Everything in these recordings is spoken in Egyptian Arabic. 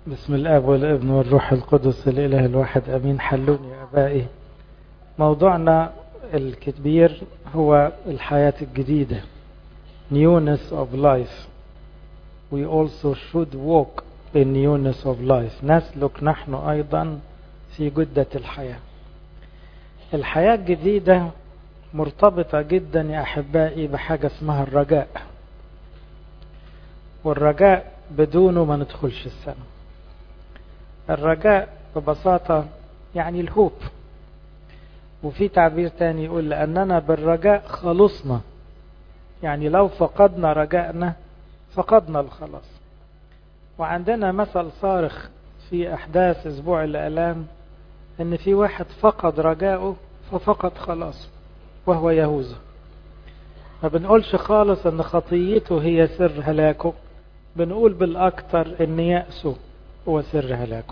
بسم الاب والابن والروح القدس الاله الواحد امين حلوني يا ابائي موضوعنا الكبير هو الحياة الجديدة newness of life we also should walk in newness of life نسلك نحن ايضا في جدة الحياة الحياة الجديدة مرتبطة جدا يا احبائي بحاجة اسمها الرجاء والرجاء بدونه ما ندخلش السماء الرجاء ببساطة يعني الهوب وفي تعبير تاني يقول لأننا بالرجاء خلصنا يعني لو فقدنا رجائنا فقدنا الخلاص وعندنا مثل صارخ في أحداث أسبوع الآلام إن في واحد فقد رجاءه ففقد خلاصه وهو يهوذا ما بنقولش خالص إن خطيته هي سر هلاكه بنقول بالأكثر إن يأسه هو سر هلاكه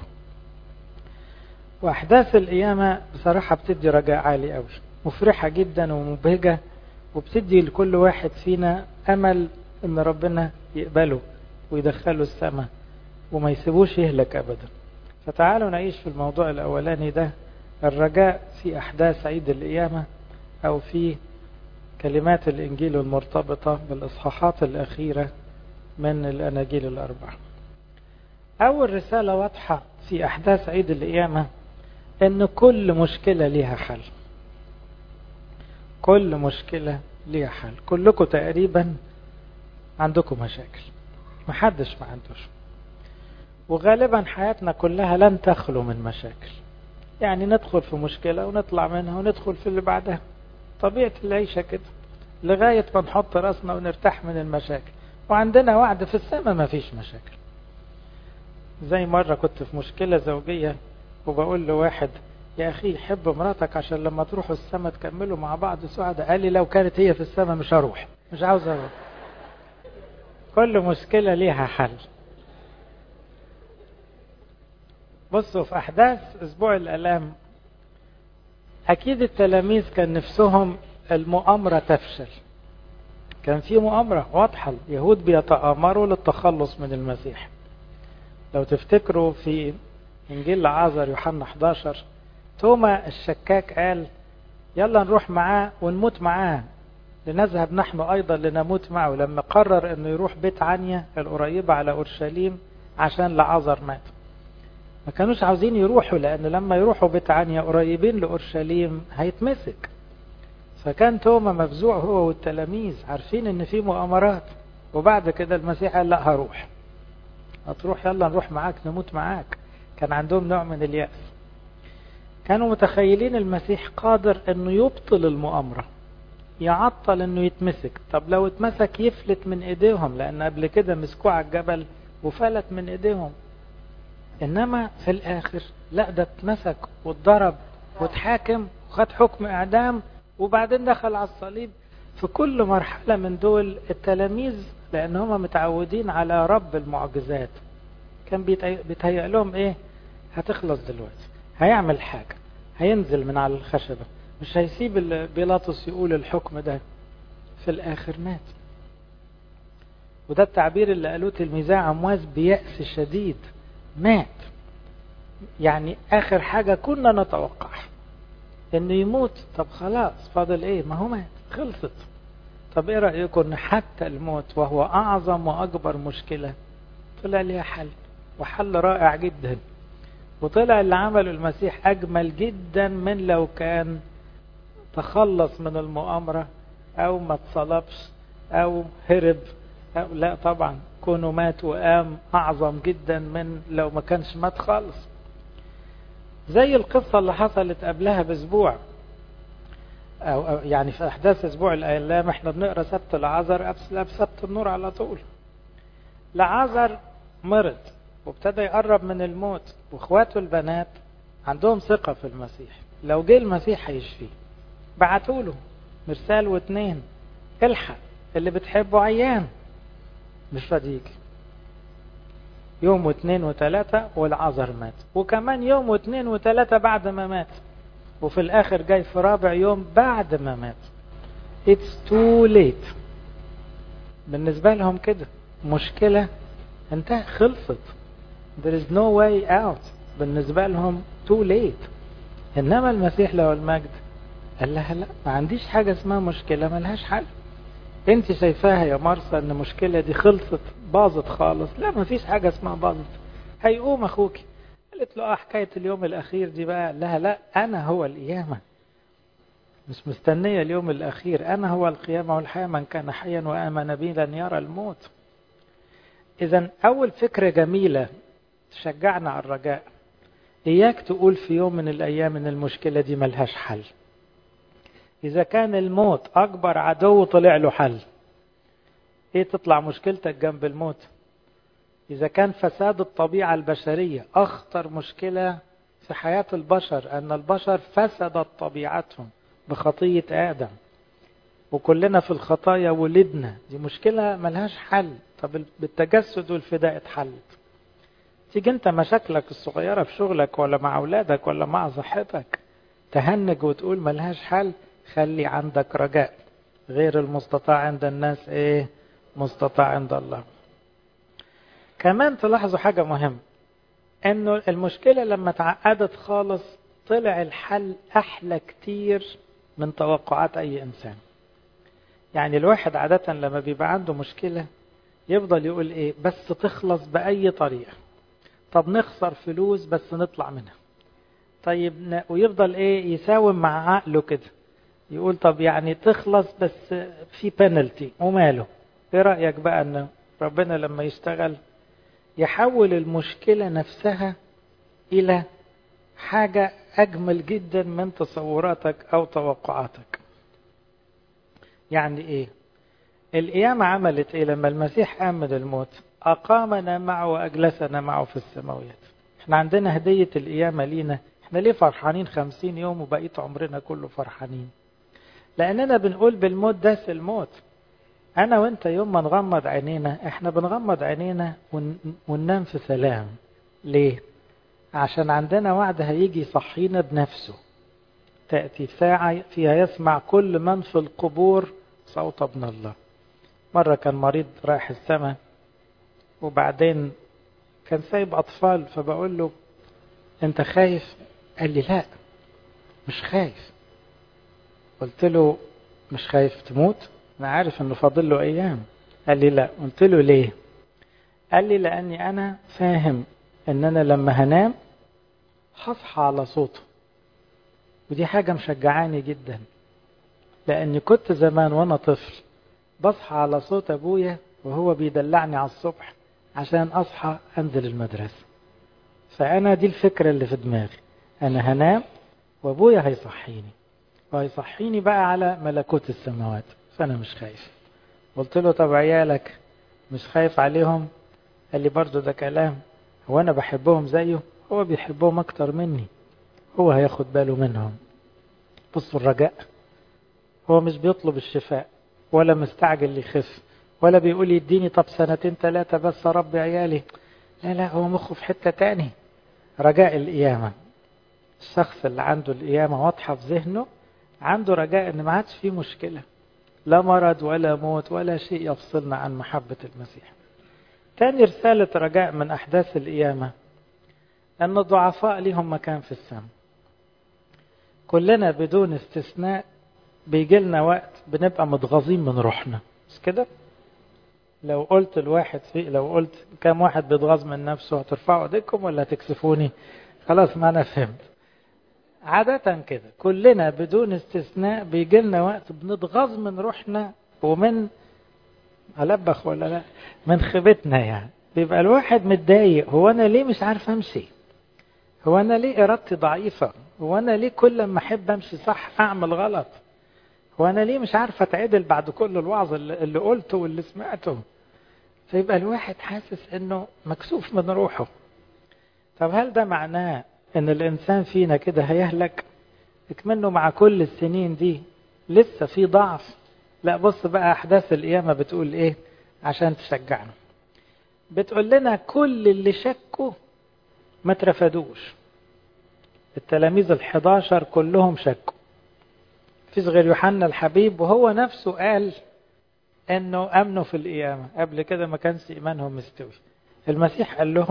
وأحداث القيامة بصراحة بتدي رجاء عالي قوي مفرحة جدا ومبهجة وبتدي لكل واحد فينا أمل إن ربنا يقبله ويدخله السماء وما يسيبوش يهلك أبدا فتعالوا نعيش في الموضوع الأولاني ده الرجاء في أحداث عيد القيامة أو في كلمات الإنجيل المرتبطة بالإصحاحات الأخيرة من الأناجيل الأربعة أول رسالة واضحة في أحداث عيد القيامة إن كل مشكلة ليها حل كل مشكلة ليها حل كلكم تقريبا عندكم مشاكل محدش ما عندوش وغالبا حياتنا كلها لن تخلو من مشاكل يعني ندخل في مشكلة ونطلع منها وندخل في اللي بعدها طبيعة العيشة كده لغاية ما نحط راسنا ونرتاح من المشاكل وعندنا وعد في السماء ما فيش مشاكل زي مرة كنت في مشكلة زوجية وبقول لواحد يا أخي حب مراتك عشان لما تروحوا السماء تكملوا مع بعض سعداء قال لي لو كانت هي في السماء مش هروح مش عاوز أروح كل مشكلة ليها حل بصوا في أحداث أسبوع الألام أكيد التلاميذ كان نفسهم المؤامرة تفشل كان في مؤامرة واضحة اليهود بيتآمروا للتخلص من المسيح لو تفتكروا في إنجيل لعازر يوحنا 11 توما الشكاك قال يلا نروح معاه ونموت معاه لنذهب نحن أيضا لنموت معه لما قرر أنه يروح بيت عنيا القريبة على أورشليم عشان لعازر مات ما كانوش عاوزين يروحوا لأن لما يروحوا بيت عنيا قريبين لأورشليم هيتمسك فكان توما مفزوع هو والتلاميذ عارفين ان في مؤامرات وبعد كده المسيح قال لا هروح هتروح يلا نروح معاك نموت معاك كان عندهم نوع من اليأس كانوا متخيلين المسيح قادر انه يبطل المؤامرة يعطل انه يتمسك طب لو اتمسك يفلت من ايديهم لان قبل كده مسكوه على الجبل وفلت من ايديهم انما في الاخر لا ده اتمسك واتضرب واتحاكم وخد حكم اعدام وبعدين دخل على الصليب في كل مرحلة من دول التلاميذ لأن هم متعودين على رب المعجزات كان بيتهيأ لهم إيه هتخلص دلوقتي هيعمل حاجة هينزل من على الخشبة مش هيسيب بيلاطس يقول الحكم ده في الآخر مات وده التعبير اللي قالوه تلميذا عمواس بيأس شديد مات يعني آخر حاجة كنا نتوقعها انه يموت طب خلاص فاضل ايه ما هو مات خلصت طب ايه رأيكم ان حتى الموت وهو اعظم واكبر مشكلة طلع ليها حل وحل رائع جدا وطلع اللي عمله المسيح اجمل جدا من لو كان تخلص من المؤامرة او ما اتصلبش او هرب أو لا طبعا كونه مات وقام اعظم جدا من لو ما كانش مات خالص زي القصة اللي حصلت قبلها باسبوع أو, أو يعني في احداث اسبوع الايام احنا بنقرا سبت العذر قبل سبت النور على طول لعازر مرض وابتدى يقرب من الموت واخواته البنات عندهم ثقة في المسيح لو جه المسيح هيشفيه بعتوا له مرسال واتنين الحق اللي بتحبه عيان مش راضي يجي يوم واثنين وثلاثة والعذر مات وكمان يوم واثنين وثلاثة بعد ما مات وفي الاخر جاي في رابع يوم بعد ما مات it's too late بالنسبة لهم كده مشكلة انتهى خلصت there is no way out بالنسبة لهم too late إنما المسيح له المجد قال لها لا ما عنديش حاجة اسمها مشكلة ملهاش حل انت شايفاها يا مرسى ان المشكلة دي خلصت باظت خالص لا ما فيش حاجة اسمها باظت هيقوم اخوك قالت له اه حكاية اليوم الاخير دي بقى لها لا انا هو القيامة مش مستنية اليوم الاخير انا هو القيامة والحياة من كان حيا وامن بي لن يرى الموت اذا اول فكرة جميلة تشجعنا على الرجاء اياك تقول في يوم من الايام ان المشكلة دي ملهاش حل إذا كان الموت أكبر عدو طلع له حل إيه تطلع مشكلتك جنب الموت إذا كان فساد الطبيعة البشرية أخطر مشكلة في حياة البشر أن البشر فسدت طبيعتهم بخطية آدم وكلنا في الخطايا ولدنا دي مشكلة ملهاش حل طب بالتجسد والفداء اتحلت تيجي انت مشاكلك الصغيرة في شغلك ولا مع أولادك ولا مع صحتك تهنج وتقول ملهاش حل خلي عندك رجاء غير المستطاع عند الناس ايه مستطاع عند الله كمان تلاحظوا حاجة مهمة انه المشكلة لما تعقدت خالص طلع الحل احلى كتير من توقعات اي انسان يعني الواحد عادة لما بيبقى عنده مشكلة يفضل يقول ايه بس تخلص بأي طريقة طب نخسر فلوس بس نطلع منها طيب ويفضل ايه يساوم مع عقله كده يقول طب يعني تخلص بس في بنالتي وماله ايه رأيك بقى ان ربنا لما يشتغل يحول المشكلة نفسها الى حاجة اجمل جدا من تصوراتك او توقعاتك يعني ايه القيامة عملت ايه لما المسيح قام من الموت اقامنا معه واجلسنا معه في السماويات احنا عندنا هدية القيامة لينا احنا ليه فرحانين خمسين يوم وبقيت عمرنا كله فرحانين لأننا بنقول بالموت داس الموت أنا وأنت يوم ما نغمض عينينا إحنا بنغمض عينينا ون... وننام في سلام ليه؟ عشان عندنا وعد هيجي يصحينا بنفسه تأتي ساعة فيها يسمع كل من في القبور صوت ابن الله مرة كان مريض رايح السماء وبعدين كان سايب أطفال فبقول له أنت خايف؟ قال لي لا مش خايف قلت له مش خايف تموت انا عارف انه فاضل له ايام قال لي لا قلت له ليه قال لي لاني انا فاهم ان انا لما هنام هصحى على صوته ودي حاجة مشجعاني جدا لاني كنت زمان وانا طفل بصحى على صوت ابويا وهو بيدلعني على الصبح عشان اصحى انزل المدرسة فانا دي الفكرة اللي في دماغي انا هنام وابويا هيصحيني وهيصحيني بقى على ملكوت السماوات فأنا مش خايف قلت له طب عيالك مش خايف عليهم قال لي برضو ده كلام هو أنا بحبهم زيه هو بيحبهم أكتر مني هو هياخد باله منهم بصوا الرجاء هو مش بيطلب الشفاء ولا مستعجل يخف ولا بيقول يديني طب سنتين ثلاثة بس ربي عيالي لا لا هو مخه في حتة تاني رجاء القيامة الشخص اللي عنده القيامة واضحة في ذهنه عنده رجاء ان ما عادش فيه مشكلة لا مرض ولا موت ولا شيء يفصلنا عن محبة المسيح تاني رسالة رجاء من أحداث القيامة أن الضعفاء لهم مكان في السماء كلنا بدون استثناء بيجي لنا وقت بنبقى متغاظين من روحنا مش كده لو قلت الواحد في لو قلت كم واحد بيتغاظ من نفسه هترفعوا ايديكم ولا هتكسفوني خلاص ما انا فهمت عادة كده كلنا بدون استثناء بيجي لنا وقت بنتغاظ من روحنا ومن ألبخ ولا لا من خيبتنا يعني بيبقى الواحد متضايق هو أنا ليه مش عارف أمشي هو أنا ليه إرادتي ضعيفة هو أنا ليه كل ما أحب أمشي صح أعمل غلط هو أنا ليه مش عارف أتعدل بعد كل الوعظ اللي, اللي قلته واللي سمعته فيبقى الواحد حاسس إنه مكسوف من روحه طب هل ده معناه ان الانسان فينا كده هيهلك اكمنه مع كل السنين دي لسه في ضعف لا بص بقى احداث القيامه بتقول ايه عشان تشجعنا بتقول لنا كل اللي شكوا ما ترفدوش التلاميذ الحداشر كلهم شكوا فيش غير يوحنا الحبيب وهو نفسه قال انه امنوا في القيامه قبل كده ما كانش ايمانهم مستوي المسيح قال لهم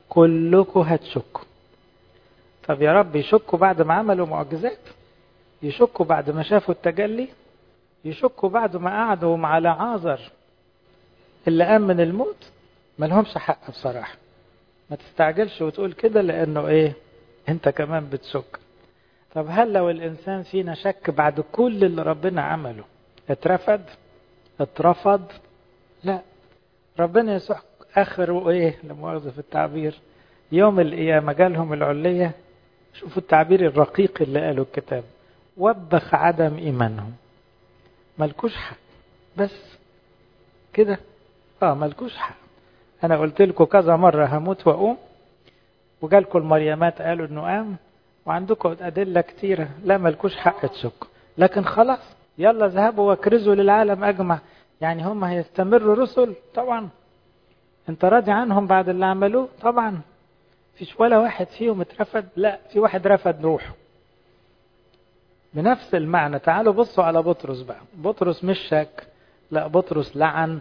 كلكم هتشكوا طب يا رب يشكوا بعد ما عملوا معجزات يشكوا بعد ما شافوا التجلي يشكوا بعد ما قعدوا مع لعازر اللي قام من الموت ما لهمش حق بصراحة ما تستعجلش وتقول كده لأنه إيه أنت كمان بتشك طب هل لو الإنسان فينا شك بعد كل اللي ربنا عمله اترفض اترفض لا ربنا يسوع آخر إيه لمؤاخذة في التعبير يوم القيامة جالهم العلية شوفوا التعبير الرقيق اللي قاله الكتاب وبخ عدم إيمانهم ملكوش حق بس كده اه ملكوش حق انا قلت لكم كذا مرة هموت واقوم وجالكم المريمات قالوا انه قام وعندكم ادلة كتيرة لا ملكوش حق تشك لكن خلاص يلا ذهبوا واكرزوا للعالم اجمع يعني هم هيستمروا رسل طبعا انت راضي عنهم بعد اللي عملوه طبعا فيش ولا واحد فيهم اترفض لا في واحد رفض روحه بنفس المعنى تعالوا بصوا على بطرس بقى بطرس مش شك لا بطرس لعن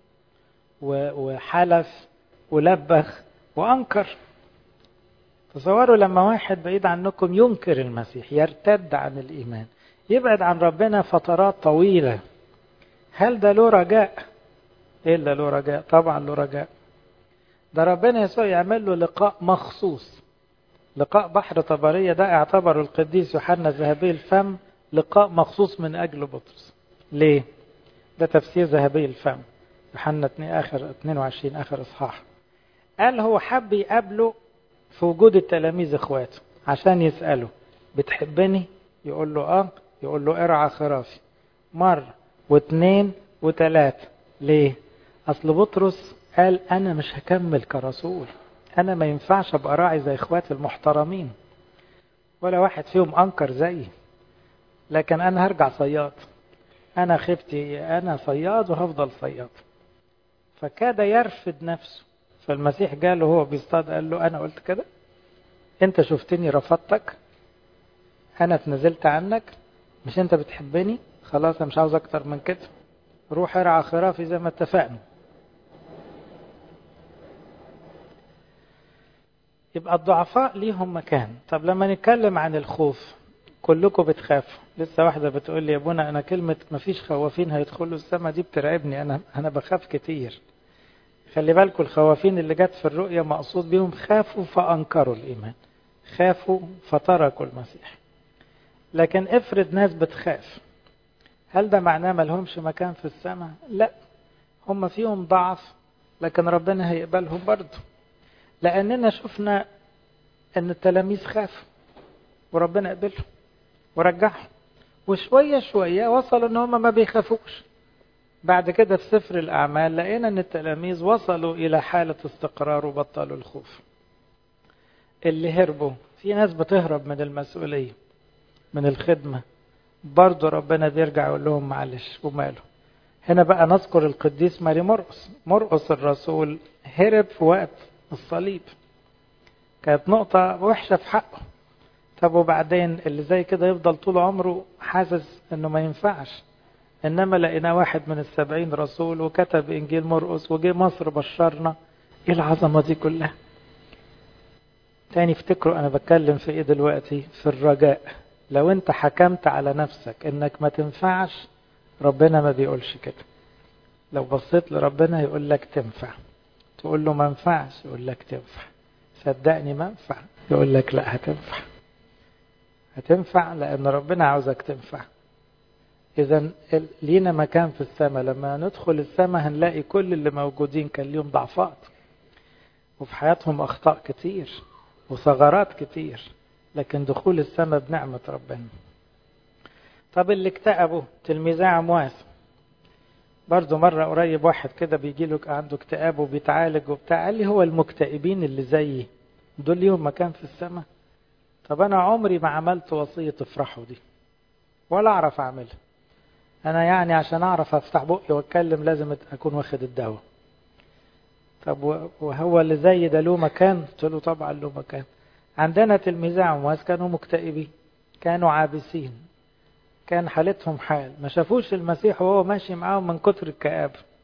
وحلف ولبخ وانكر تصوروا لما واحد بعيد عنكم ينكر المسيح يرتد عن الايمان يبعد عن ربنا فترات طويله هل ده له رجاء ايه اللي له رجاء طبعا له رجاء ده ربنا يسوع يعمل له لقاء مخصوص لقاء بحر طبرية ده اعتبره القديس يوحنا ذهبي الفم لقاء مخصوص من أجل بطرس ليه؟ ده تفسير ذهبي الفم يوحنا آخر 22 آخر إصحاح قال هو حب يقابله في وجود التلاميذ إخواته عشان يسأله بتحبني؟ يقول له آه يقول له ارعى خرافي مرة واثنين وثلاثة ليه؟ أصل بطرس قال أنا مش هكمل كرسول أنا ما ينفعش أبقى راعي زي إخواتي المحترمين ولا واحد فيهم أنكر زيي لكن أنا هرجع صياد أنا خفتي أنا صياد وهفضل صياد فكاد يرفض نفسه فالمسيح جاله هو بيصطاد قال له أنا قلت كده أنت شفتني رفضتك أنا اتنزلت عنك مش أنت بتحبني خلاص أنا مش عاوز أكتر من كده روح ارعى خرافي زي ما اتفقنا يبقى الضعفاء ليهم مكان طب لما نتكلم عن الخوف كلكم بتخافوا لسه واحده بتقول لي يا ابونا انا كلمه مفيش خوافين هيدخلوا السماء دي بترعبني انا انا بخاف كتير خلي بالكم الخوافين اللي جت في الرؤيا مقصود بيهم خافوا فانكروا الايمان خافوا فتركوا المسيح لكن افرض ناس بتخاف هل ده معناه ما لهمش مكان في السماء لا هم فيهم ضعف لكن ربنا هيقبلهم برضه لأننا شفنا أن التلاميذ خافوا وربنا قبلهم ورجعهم وشوية شوية وصلوا أن هم ما بيخافوش بعد كده في سفر الأعمال لقينا أن التلاميذ وصلوا إلى حالة استقرار وبطلوا الخوف اللي هربوا في ناس بتهرب من المسؤولية من الخدمة برضه ربنا بيرجع يقول لهم معلش وماله هنا بقى نذكر القديس ماري مرقس مرقس الرسول هرب في وقت الصليب كانت نقطة وحشة في حقه طب وبعدين اللي زي كده يفضل طول عمره حاسس انه ما ينفعش انما لقينا واحد من السبعين رسول وكتب انجيل مرقس وجه مصر بشرنا ايه العظمة دي كلها تاني افتكروا انا بتكلم في ايه دلوقتي في الرجاء لو انت حكمت على نفسك انك ما تنفعش ربنا ما بيقولش كده لو بصيت لربنا يقول لك تنفع تقول له ما ينفعش يقول لك تنفع صدقني ما ينفع يقول لك لا هتنفع هتنفع لان ربنا عاوزك تنفع اذا لينا مكان في السماء لما ندخل السماء هنلاقي كل اللي موجودين كان ليهم ضعفات وفي حياتهم اخطاء كتير وثغرات كتير لكن دخول السماء بنعمة ربنا طب اللي اكتئبوا تلميذي عمواس برضه مرة قريب واحد كده بيجي له عنده اكتئاب وبيتعالج وبتاع قال لي هو المكتئبين اللي زيي دول ليهم مكان في السماء طب أنا عمري ما عملت وصية افرحوا دي ولا أعرف أعملها أنا يعني عشان أعرف أفتح بقي وأتكلم لازم أكون واخد الدواء طب وهو اللي زي ده له مكان قلت له طبعا له مكان عندنا تلميذي عمواس كانوا مكتئبين كانوا عابسين كان حالتهم حال ما شافوش المسيح وهو ماشي معاهم من كتر الكآبة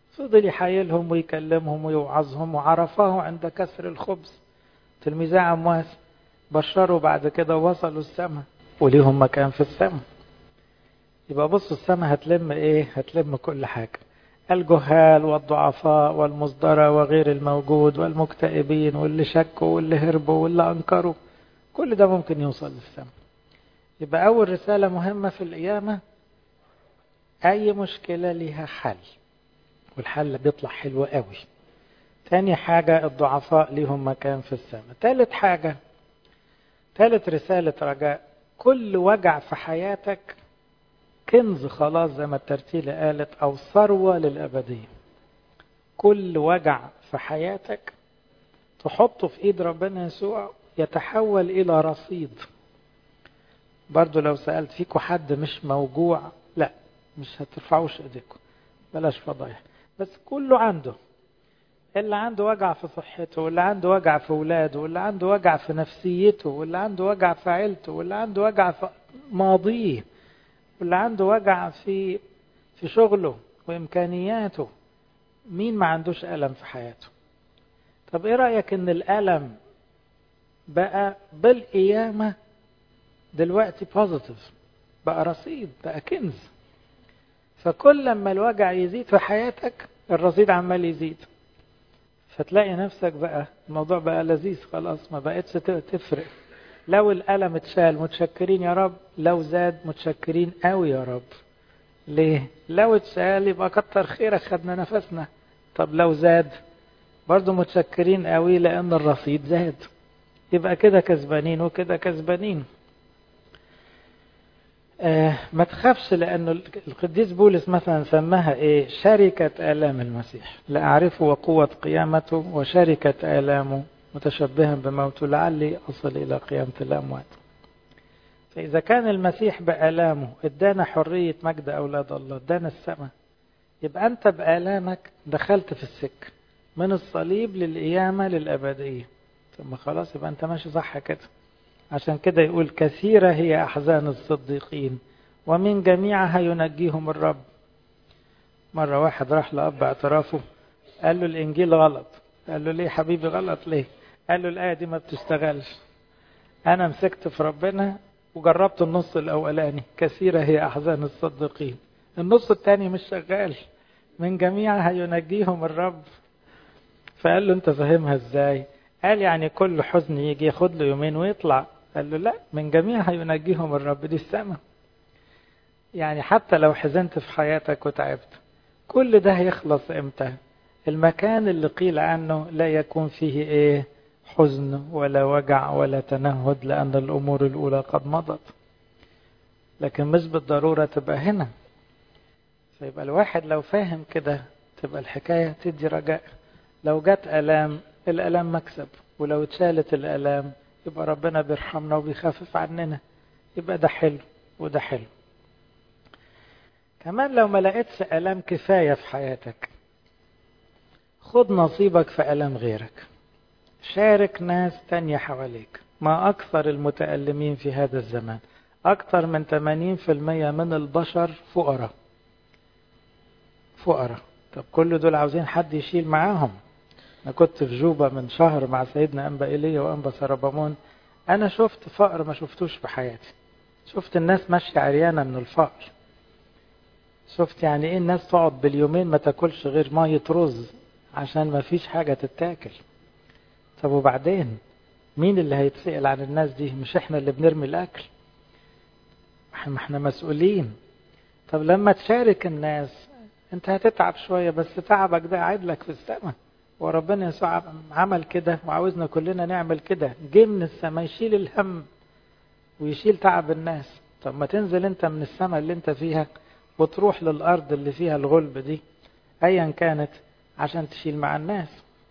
فضل يحايلهم ويكلمهم ويوعظهم وعرفه عند كسر الخبز تلميذي عمواس بشروا بعد كده وصلوا السماء وليهم مكان في السماء يبقى بصوا السماء هتلم ايه هتلم كل حاجة الجهال والضعفاء والمصدرة وغير الموجود والمكتئبين واللي شكوا واللي هربوا واللي أنكروا كل ده ممكن يوصل للسماء يبقى أول رسالة مهمة في القيامة أي مشكلة ليها حل والحل بيطلع حلو قوي تاني حاجة الضعفاء ليهم مكان في السماء تالت حاجة تالت رسالة رجاء كل وجع في حياتك كنز خلاص زي ما الترتيلة قالت أو ثروة للأبدية كل وجع في حياتك تحطه في إيد ربنا يسوع يتحول إلى رصيد برضو لو سألت فيكم حد مش موجوع لا مش هترفعوش ايديكم بلاش فضايح بس كله عنده اللي عنده وجع في صحته واللي عنده وجع في اولاده واللي عنده وجع في نفسيته واللي عنده وجع في عيلته واللي عنده وجع في ماضيه واللي عنده وجع في في شغله وامكانياته مين ما عندوش الم في حياته طب ايه رايك ان الالم بقى بالقيامه دلوقتي بوزيتيف بقى رصيد بقى كنز فكل لما الوجع يزيد في حياتك الرصيد عمال يزيد فتلاقي نفسك بقى الموضوع بقى لذيذ خلاص ما بقتش تفرق لو الألم اتشال متشكرين يا رب لو زاد متشكرين قوي يا رب ليه لو اتشال يبقى كتر خيرك خدنا نفسنا طب لو زاد برضه متشكرين قوي لأن الرصيد زاد يبقى كده كسبانين وكده كسبانين آه ما تخافش لأنه القديس بولس مثلا سماها إيه شركة آلام المسيح لأعرفه وقوة قيامته وشركة آلامه متشبها بموته لعلي أصل إلى قيامة الأموات فإذا كان المسيح بآلامه ادانا حرية مجد أولاد الله ادانا السماء يبقى أنت بآلامك دخلت في السك من الصليب للقيامة للأبدية ثم خلاص يبقى أنت ماشي صح كده عشان كده يقول كثيرة هي أحزان الصديقين ومن جميعها ينجيهم الرب مرة واحد راح لأب اعترافه قال له الإنجيل غلط قال له ليه حبيبي غلط ليه قال له الآية دي ما بتشتغلش أنا مسكت في ربنا وجربت النص الأولاني كثيرة هي أحزان الصديقين النص الثاني مش شغال من جميعها ينجيهم الرب فقال له أنت فاهمها إزاي قال يعني كل حزن يجي ياخد له يومين ويطلع قال له لا من جميعها ينجيهم الرب دي السماء يعني حتى لو حزنت في حياتك وتعبت كل ده هيخلص امتى المكان اللي قيل عنه لا يكون فيه ايه حزن ولا وجع ولا تنهد لأن الأمور الأولى قد مضت لكن مش بالضرورة تبقى هنا فيبقى الواحد لو فاهم كده تبقى الحكاية تدي رجاء لو جت ألام الألام مكسب ولو اتشالت الألام يبقى ربنا بيرحمنا وبيخفف عننا يبقى ده حلو وده حلو كمان لو ما لقيتش ألام كفاية في حياتك خد نصيبك في ألم غيرك شارك ناس تانية حواليك ما أكثر المتألمين في هذا الزمان أكثر من 80% من البشر فقراء فقراء طب كل دول عاوزين حد يشيل معاهم أنا كنت في جوبا من شهر مع سيدنا أنبا إيليا وأنبا سربامون أنا شفت فقر ما شفتوش في حياتي شفت الناس ماشية عريانة من الفقر شفت يعني إيه الناس تقعد باليومين ما تاكلش غير مية رز عشان ما فيش حاجة تتاكل طب وبعدين مين اللي هيتسأل عن الناس دي مش احنا اللي بنرمي الأكل ما احنا مسؤولين طب لما تشارك الناس انت هتتعب شوية بس تعبك ده قاعد لك في السماء وربنا يسوع عمل كده وعاوزنا كلنا نعمل كده جه من السماء يشيل الهم ويشيل تعب الناس طب ما تنزل انت من السماء اللي انت فيها وتروح للأرض اللي فيها الغلب دي أيا كانت عشان تشيل مع الناس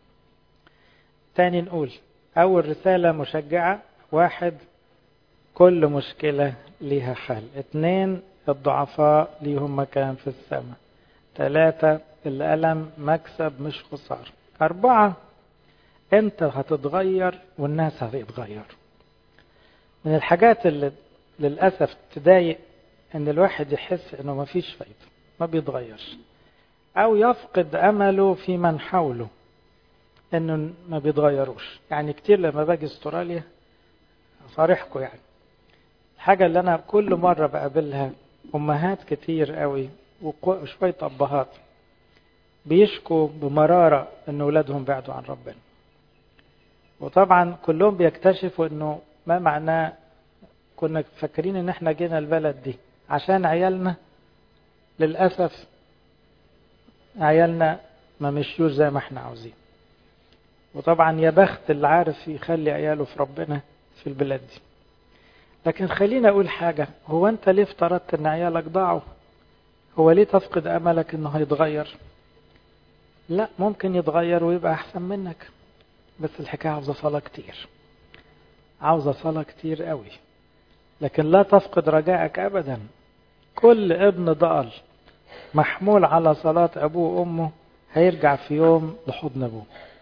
تاني نقول أول رسالة مشجعة واحد كل مشكلة ليها حل اثنين الضعفاء ليهم مكان في السماء ثلاثة الألم مكسب مش خسارة أربعة أنت هتتغير والناس هتتغير من الحاجات اللي للأسف تضايق أن الواحد يحس أنه ما فيش فايدة ما بيتغيرش أو يفقد أمله في من حوله إنه ما بيتغيروش يعني كتير لما باجي استراليا صارحكم يعني الحاجة اللي أنا كل مرة بقابلها أمهات كتير قوي وشوية أبهات بيشكوا بمرارة إن أولادهم بعدوا عن ربنا وطبعا كلهم بيكتشفوا إنه ما معناه كنا فاكرين إن إحنا جينا البلد دي عشان عيالنا للأسف عيالنا ما مشيوش زي ما احنا عاوزين وطبعا يا بخت اللي عارف يخلي عياله في ربنا في البلاد دي لكن خلينا اقول حاجة هو انت ليه افترضت ان عيالك ضاعوا هو ليه تفقد املك انه هيتغير لا ممكن يتغير ويبقى احسن منك بس الحكاية عاوزة صلاة كتير عاوزة صلاة كتير قوي لكن لا تفقد رجائك ابدا كل ابن ضال محمول على صلاة ابوه وامه هيرجع في يوم لحضن ابوه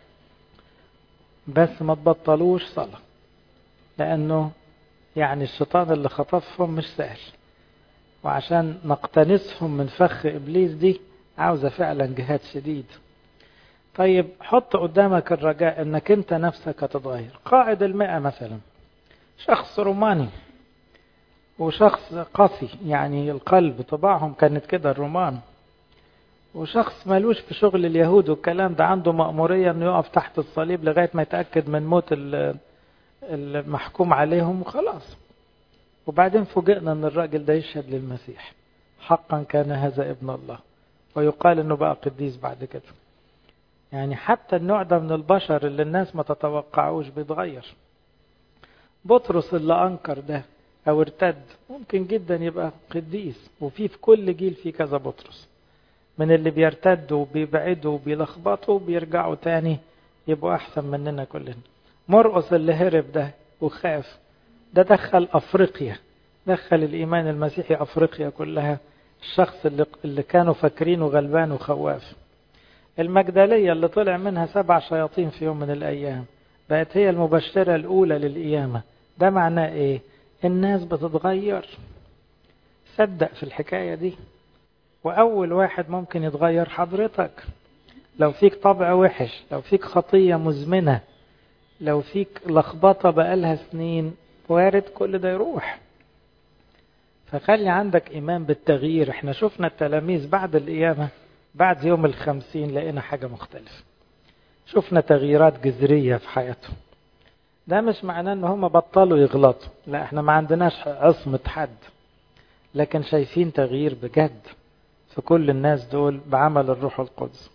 بس ما تبطلوش صلاة لانه يعني الشيطان اللي خطفهم مش سهل وعشان نقتنصهم من فخ ابليس دي عاوزة فعلا جهاد شديد طيب حط قدامك الرجاء انك انت نفسك هتتغير قائد المئة مثلا شخص روماني وشخص قاسي يعني القلب طباعهم كانت كده الرومان وشخص ملوش في شغل اليهود والكلام ده عنده مأمورية انه يقف تحت الصليب لغاية ما يتأكد من موت المحكوم عليهم وخلاص وبعدين فوجئنا ان الراجل ده يشهد للمسيح حقا كان هذا ابن الله ويقال انه بقى قديس بعد كده يعني حتى النوع ده من البشر اللي الناس ما تتوقعوش بيتغير بطرس اللي انكر ده او ارتد ممكن جدا يبقى قديس وفي في كل جيل في كذا بطرس من اللي بيرتدوا وبيبعدوا وبيلخبطوا وبيرجعوا تاني يبقوا احسن مننا كلنا مرقس اللي هرب ده وخاف ده دخل افريقيا دخل الايمان المسيحي افريقيا كلها الشخص اللي, اللي كانوا فاكرينه غلبان وخواف المجدلية اللي طلع منها سبع شياطين في يوم من الأيام بقت هي المبشرة الأولى للقيامة ده معناه إيه؟ الناس بتتغير صدق في الحكاية دي وأول واحد ممكن يتغير حضرتك لو فيك طبع وحش لو فيك خطية مزمنة لو فيك لخبطة بقالها سنين وارد كل ده يروح فخلي عندك إيمان بالتغيير احنا شفنا التلاميذ بعد القيامة بعد يوم الخمسين لقينا حاجة مختلفة شفنا تغييرات جذرية في حياتهم ده مش معناه ان هم بطلوا يغلطوا لا احنا ما عندناش عصمة حد لكن شايفين تغيير بجد في كل الناس دول بعمل الروح القدس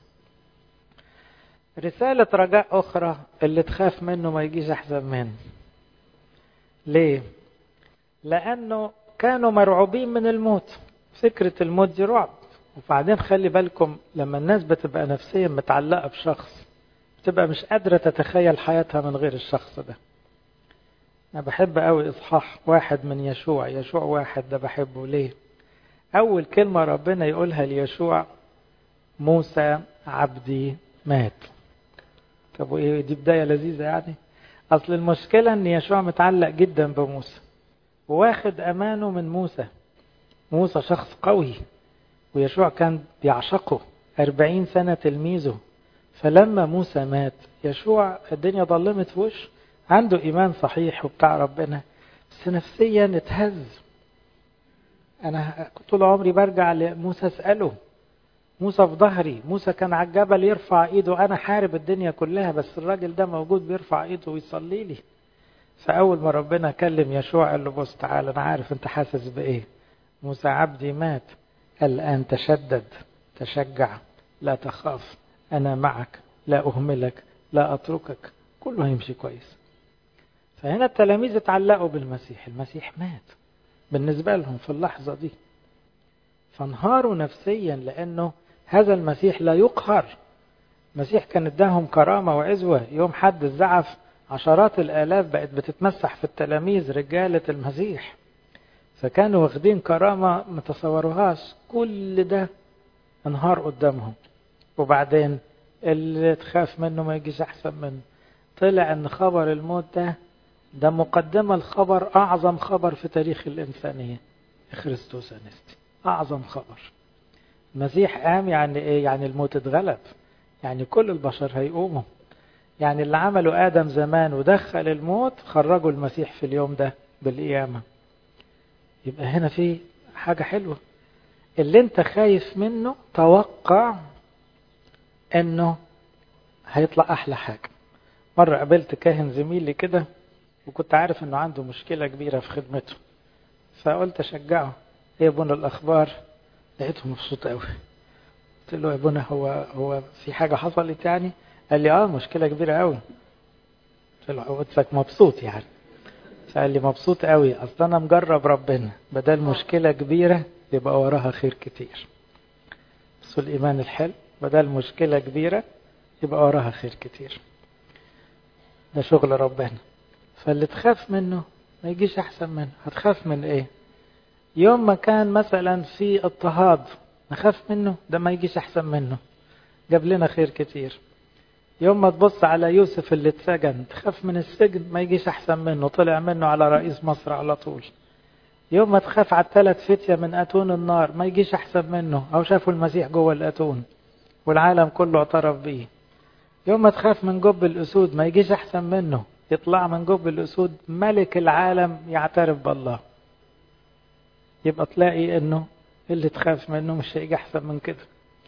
رسالة رجاء أخرى اللي تخاف منه ما يجيش أحسن منه ليه؟ لأنه كانوا مرعوبين من الموت فكرة الموت دي رعب وبعدين خلي بالكم لما الناس بتبقى نفسيا متعلقة بشخص بتبقى مش قادرة تتخيل حياتها من غير الشخص ده أنا بحب قوي إصحاح واحد من يشوع يشوع واحد ده بحبه ليه أول كلمة ربنا يقولها ليشوع موسى عبدي مات طب وإيه دي بداية لذيذة يعني أصل المشكلة إن يشوع متعلق جدا بموسى واخد أمانه من موسى موسى شخص قوي ويشوع كان بيعشقه أربعين سنة تلميذه فلما موسى مات يشوع الدنيا ظلمت في وشه عنده إيمان صحيح وبتاع ربنا بس نفسيا اتهز أنا طول عمري برجع لموسى أسأله موسى في ظهري موسى كان على الجبل يرفع ايده انا حارب الدنيا كلها بس الراجل ده موجود بيرفع ايده ويصلي لي فاول ما ربنا كلم يشوع قال له بص تعال انا عارف انت حاسس بايه موسى عبدي مات الان تشدد تشجع لا تخاف انا معك لا اهملك لا اتركك كله هيمشي كويس فهنا التلاميذ اتعلقوا بالمسيح المسيح مات بالنسبه لهم في اللحظه دي فانهاروا نفسيا لانه هذا المسيح لا يقهر المسيح كان اداهم كرامة وعزوة يوم حد الزعف عشرات الآلاف بقت بتتمسح في التلاميذ رجالة المسيح فكانوا واخدين كرامة ما تصوروهاش كل ده انهار قدامهم وبعدين اللي تخاف منه ما يجيش أحسن منه طلع ان خبر الموت ده ده مقدمة الخبر أعظم خبر في تاريخ الإنسانية خريستوس أنستي أعظم خبر المسيح قام يعني ايه يعني الموت اتغلب يعني كل البشر هيقوموا يعني اللي عمله آدم زمان ودخل الموت خرجوا المسيح في اليوم ده بالقيامة يبقى هنا في حاجة حلوة اللي انت خايف منه توقع انه هيطلع احلى حاجة مرة قابلت كاهن زميلي كده وكنت عارف انه عنده مشكلة كبيرة في خدمته فقلت اشجعه ايه يا ابونا الاخبار لقيته مبسوط قوي قلت له يا ابونا هو هو في حاجة حصلت يعني قال لي اه مشكلة كبيرة قوي قلت له قلت مبسوط يعني فقال لي مبسوط قوي اصل انا مجرب ربنا بدل مشكلة كبيرة يبقى وراها خير كتير بس الايمان الحلو بدل مشكلة كبيرة يبقى وراها خير كتير ده شغل ربنا فاللي تخاف منه ما يجيش احسن منه هتخاف من ايه يوم ما كان مثلا في اضطهاد نخاف منه ده ما يجيش احسن منه جاب لنا خير كتير يوم ما تبص على يوسف اللي اتسجن تخاف من السجن ما يجيش احسن منه طلع منه على رئيس مصر على طول يوم ما تخاف على الثلاث فتية من أتون النار ما يجيش أحسن منه أو شافوا المسيح جوه الأتون والعالم كله اعترف بيه يوم ما تخاف من جب الأسود ما يجيش أحسن منه يطلع من جب الأسود ملك العالم يعترف بالله يبقى تلاقي انه اللي تخاف منه مش هيجي احسن من كده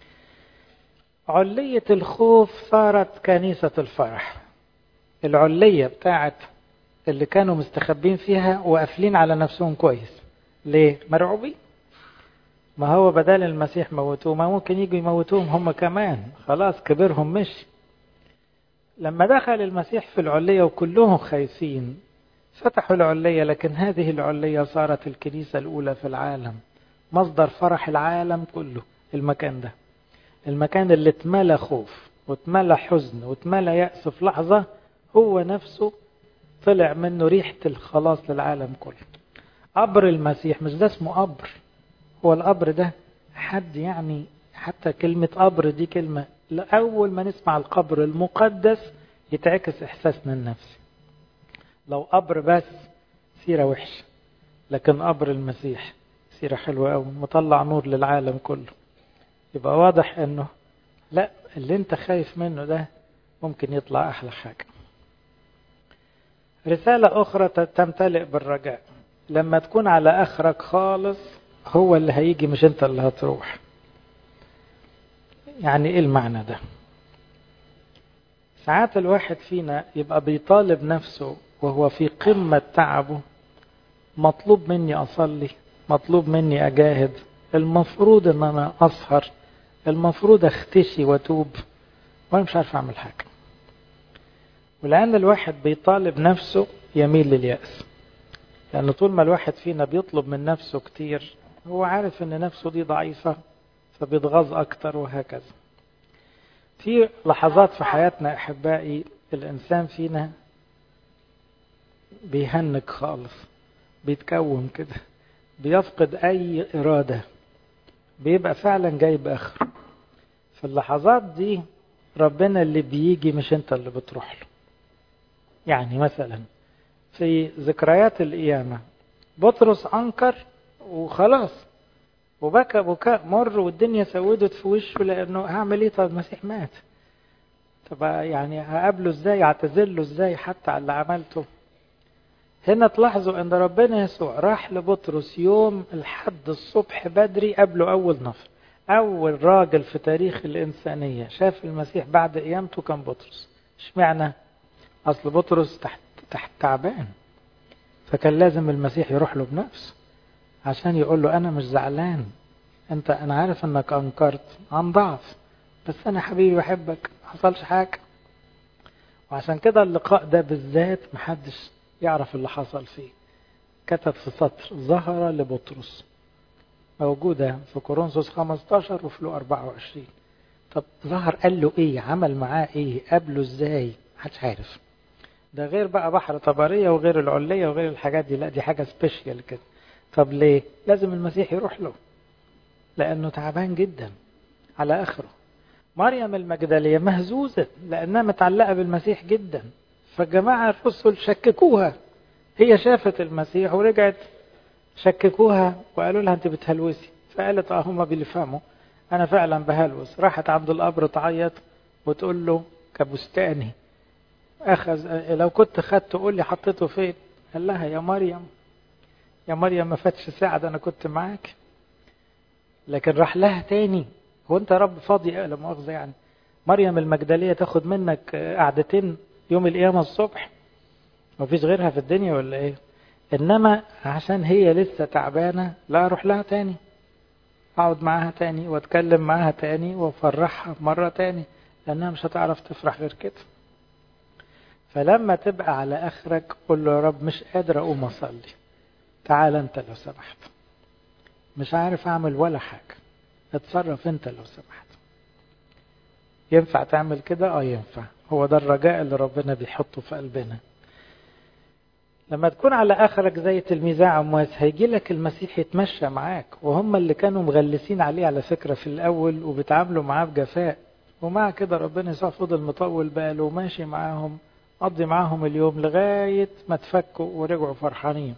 علية الخوف صارت كنيسة الفرح العلية بتاعت اللي كانوا مستخبين فيها وقافلين على نفسهم كويس ليه مرعوبين ما هو بدل المسيح موتوه ما ممكن يجوا يموتوهم هم كمان خلاص كبرهم مشي لما دخل المسيح في العلية وكلهم خايفين فتحوا العلية لكن هذه العلية صارت الكنيسة الأولى في العالم مصدر فرح العالم كله المكان ده المكان اللي اتملى خوف واتملى حزن واتملى يأس في لحظة هو نفسه طلع منه ريحة الخلاص للعالم كله قبر المسيح مش ده اسمه قبر هو القبر ده حد يعني حتى كلمة قبر دي كلمة أول ما نسمع القبر المقدس يتعكس إحساسنا النفسي لو قبر بس سيرة وحشة لكن قبر المسيح سيرة حلوة أوي مطلع نور للعالم كله يبقى واضح انه لا اللي انت خايف منه ده ممكن يطلع احلى حاجة رسالة اخرى تمتلئ بالرجاء لما تكون على اخرك خالص هو اللي هيجي مش انت اللي هتروح يعني ايه المعنى ده ساعات الواحد فينا يبقى بيطالب نفسه وهو في قمة تعبه مطلوب مني أصلي مطلوب مني أجاهد المفروض ان انا اسهر المفروض اختشي واتوب وانا مش عارف اعمل حاجة ولان الواحد بيطالب نفسه يميل لليأس لان طول ما الواحد فينا بيطلب من نفسه كتير هو عارف ان نفسه دي ضعيفة فبيتغاظ اكتر وهكذا في لحظات في حياتنا احبائي الانسان فينا بيهنك خالص بيتكون كده بيفقد اي اراده بيبقى فعلا جايب اخره في اللحظات دي ربنا اللي بيجي مش انت اللي بتروح له يعني مثلا في ذكريات القيامة بطرس أنكر وخلاص وبكى بكاء مر والدنيا سودت في وشه لأنه هعمل إيه طب المسيح مات طب يعني هقابله إزاي اعتذر له إزاي حتى على اللي عملته هنا تلاحظوا ان ربنا يسوع راح لبطرس يوم الحد الصبح بدري قبله اول نفر اول راجل في تاريخ الانسانية شاف المسيح بعد قيامته كان بطرس اشمعنى اصل بطرس تحت تحت تعبان فكان لازم المسيح يروح له بنفسه عشان يقول له انا مش زعلان انت انا عارف انك انكرت عن ضعف بس انا حبيبي بحبك ما حصلش حاجه وعشان كده اللقاء ده بالذات محدش يعرف اللي حصل فيه كتب في سطر ظهر لبطرس موجودة في كورنثوس 15 وفي لو 24 طب ظهر قال له ايه عمل معاه ايه قابله ازاي محدش عارف ده غير بقى بحر طبرية وغير العلية وغير الحاجات دي لا دي حاجة سبيشيال كده طب ليه لازم المسيح يروح له لأنه تعبان جدا على آخره مريم المجدلية مهزوزة لأنها متعلقة بالمسيح جدا فالجماعة الرسل شككوها هي شافت المسيح ورجعت شككوها وقالوا لها انت بتهلوسي فقالت اه هما بيفهموا أنا فعلا بهلوس راحت عند القبر تعيط وتقول له كبستاني أخذ لو كنت خدته قول لي حطيته فين قال لها يا مريم يا مريم ما فاتش ساعة ده أنا كنت معاك لكن راح لها تاني هو أنت رب فاضي لا مؤاخذة يعني مريم المجدلية تاخد منك قعدتين يوم القيامة الصبح مفيش غيرها في الدنيا ولا ايه انما عشان هي لسه تعبانة لا اروح لها تاني اقعد معاها تاني واتكلم معاها تاني وافرحها مرة تاني لانها مش هتعرف تفرح غير كده فلما تبقى على اخرك قول له يا رب مش قادر اقوم اصلي تعال انت لو سمحت مش عارف اعمل ولا حاجة اتصرف انت لو سمحت ينفع تعمل كده اه ينفع هو ده الرجاء اللي ربنا بيحطه في قلبنا لما تكون على اخرك زي تلميذ عمواس هيجي لك المسيح يتمشى معاك وهم اللي كانوا مغلسين عليه على فكرة في الاول وبيتعاملوا معاه بجفاء ومع كده ربنا يسوع فضل مطول باله وماشي معاهم قضي معاهم اليوم لغاية ما تفكوا ورجعوا فرحانين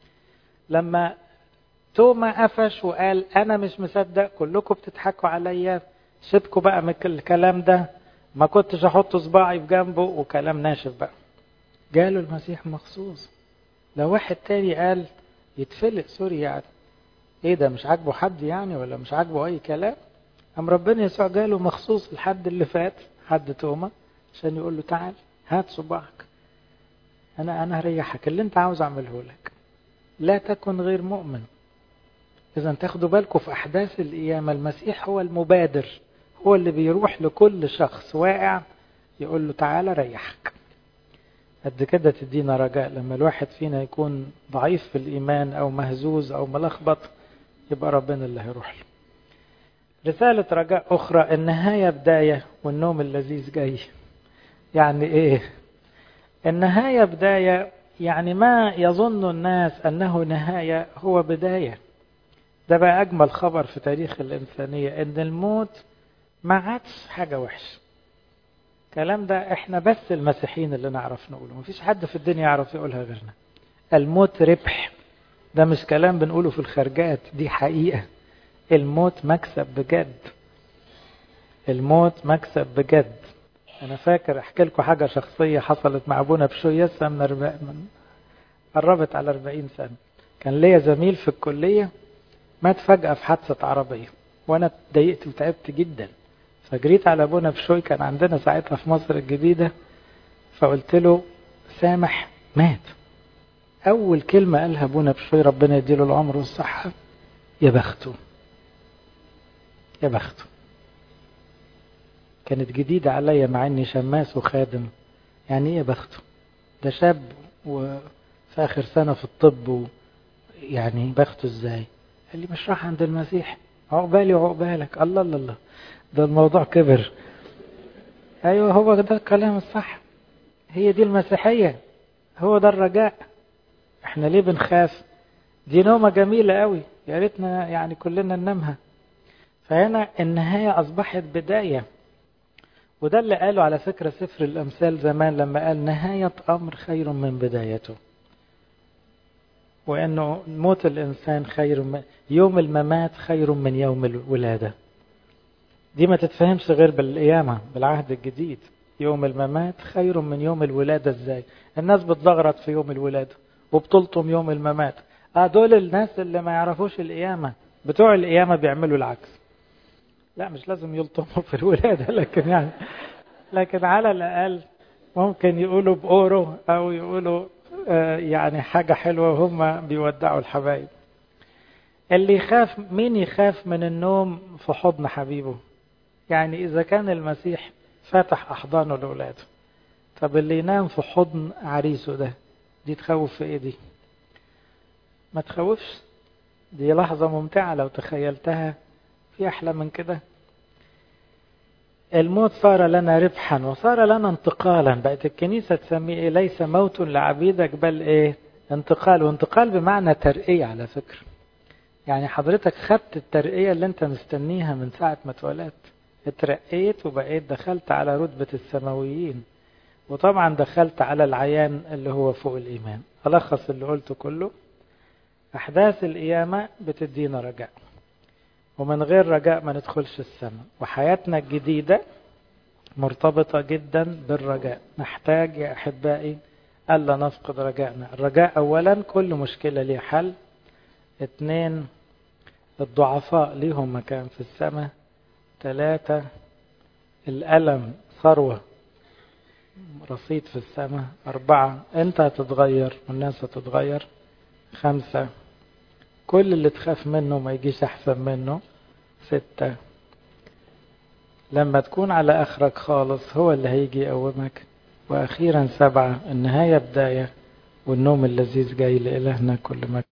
لما توما قفش وقال انا مش مصدق كلكم بتضحكوا عليا سيبكوا بقى من الكلام ده ما كنتش احط صباعي في جنبه وكلام ناشف بقى جاله المسيح مخصوص لو واحد تاني قال يتفلق سوري يعني ايه ده مش عاجبه حد يعني ولا مش عاجبه اي كلام ام ربنا يسوع جاله مخصوص الحد اللي فات حد توما عشان يقول له تعال هات صباعك انا انا هريحك اللي انت عاوز اعمله لك لا تكن غير مؤمن اذا تاخدوا بالكم في احداث القيامه المسيح هو المبادر هو اللي بيروح لكل شخص واقع يقول له تعالى ريحك قد كده تدينا رجاء لما الواحد فينا يكون ضعيف في الإيمان أو مهزوز أو ملخبط يبقى ربنا اللي هيروح له رسالة رجاء أخرى النهاية بداية والنوم اللذيذ جاي يعني إيه النهاية بداية يعني ما يظن الناس أنه نهاية هو بداية ده بقى أجمل خبر في تاريخ الإنسانية إن الموت ما عادش حاجة وحشة الكلام ده احنا بس المسيحيين اللي نعرف نقوله مفيش حد في الدنيا يعرف يقولها غيرنا الموت ربح ده مش كلام بنقوله في الخرجات دي حقيقة الموت مكسب بجد الموت مكسب بجد انا فاكر احكي لكم حاجة شخصية حصلت مع ابونا بشوية من, أربع من قربت على 40 سنة كان ليا زميل في الكلية مات فجأة في حادثة عربية وانا اتضايقت وتعبت جدا فجريت على ابونا بشوي كان عندنا ساعتها في مصر الجديدة فقلت له سامح مات اول كلمة قالها ابونا بشوي ربنا يديله العمر والصحة يا بخته يا بخته كانت جديدة عليا مع اني شماس وخادم يعني ايه يا بخته ده شاب وفي اخر سنة في الطب يعني بخته ازاي قال لي مش راح عند المسيح عقبالي وعقبالك الله الله الله ده الموضوع كبر ايوه هو ده الكلام الصح هي دي المسيحية هو ده الرجاء احنا ليه بنخاف دي نومة جميلة قوي يا ريتنا يعني كلنا ننامها فهنا النهاية أصبحت بداية وده اللي قاله على فكرة سفر الأمثال زمان لما قال نهاية أمر خير من بدايته وأنه موت الإنسان خير من يوم الممات خير من يوم الولادة دي ما تتفهمش غير بالقيامة بالعهد الجديد يوم الممات خير من يوم الولادة ازاي الناس بتزغرط في يوم الولادة وبتلطم يوم الممات اه دول الناس اللي ما يعرفوش القيامة بتوع القيامة بيعملوا العكس لا مش لازم يلطموا في الولادة لكن يعني لكن على الأقل ممكن يقولوا بأورو أو يقولوا آه يعني حاجة حلوة وهم بيودعوا الحبايب اللي يخاف مين يخاف من النوم في حضن حبيبه يعني إذا كان المسيح فاتح أحضانه لأولاده طب اللي ينام في حضن عريسه ده دي تخوف في إيه دي ما تخوفش دي لحظة ممتعة لو تخيلتها في أحلى من كده الموت صار لنا ربحا وصار لنا انتقالا بقت الكنيسة تسميه إيه ليس موت لعبيدك بل إيه انتقال وانتقال بمعنى ترقية على فكرة يعني حضرتك خدت الترقية اللي انت مستنيها من ساعة ما اتولدت اترقيت وبقيت دخلت على رتبة السماويين وطبعا دخلت على العيان اللي هو فوق الإيمان ألخص اللي قلته كله أحداث القيامة بتدينا رجاء ومن غير رجاء ما ندخلش السماء وحياتنا الجديدة مرتبطة جدا بالرجاء نحتاج يا أحبائي ألا نفقد رجائنا الرجاء أولا كل مشكلة ليه حل اثنين الضعفاء ليهم مكان في السماء ثلاثة الألم ثروة رصيد في السماء أربعة أنت هتتغير والناس هتتغير خمسة كل اللي تخاف منه ما يجيش أحسن منه ستة لما تكون على آخرك خالص هو اللي هيجي يقومك وأخيرا سبعة النهاية بداية والنوم اللذيذ جاي لإلهنا كل مكان